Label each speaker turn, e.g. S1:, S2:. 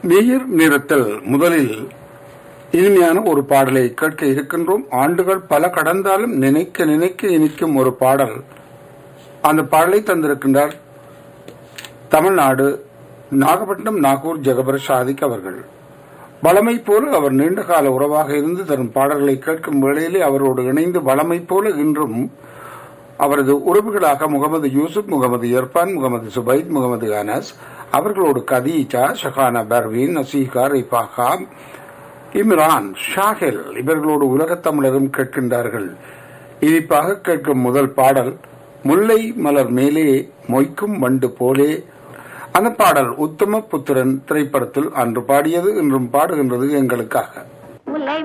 S1: நீர் நிறத்தல் முதலில் இனிமையான ஒரு பாடலை கேட்க இருக்கின்றோம் ஆண்டுகள் பல கடந்தாலும் நினைக்க நினைக்க இனிக்கும் ஒரு பாடல் அந்த பாடலை தந்திருக்கின்றார் தமிழ்நாடு நாகப்பட்டினம் நாகூர் ஜெகபர் ஷாதிக் அவர்கள் வளமை போல அவர் நீண்டகால உறவாக இருந்து தரும் பாடல்களை கேட்கும் வேளையிலே அவரோடு இணைந்து வளமை போல இன்றும் அவரது உறவுகளாக முகமது யூசுப் முகமது இர்பான் முகமது சுபைத் முகமது அனஸ் அவர்களோடு கதீஜா ஷஹானா பர்வீன் நசீகா ரிஃபாகா இம்ரான் ஷாஹில் இவர்களோடு உலகத் தமிழரும் கேட்கின்றார்கள் இனிப்பாக கேட்கும் முதல் பாடல் முல்லை மலர் மேலே மொய்க்கும் வண்டு போலே அந்த பாடல் உத்தம புத்திரன் திரைப்படத்தில் அன்று பாடியது இன்றும் பாடுகின்றது எங்களுக்காக
S2: முல்லை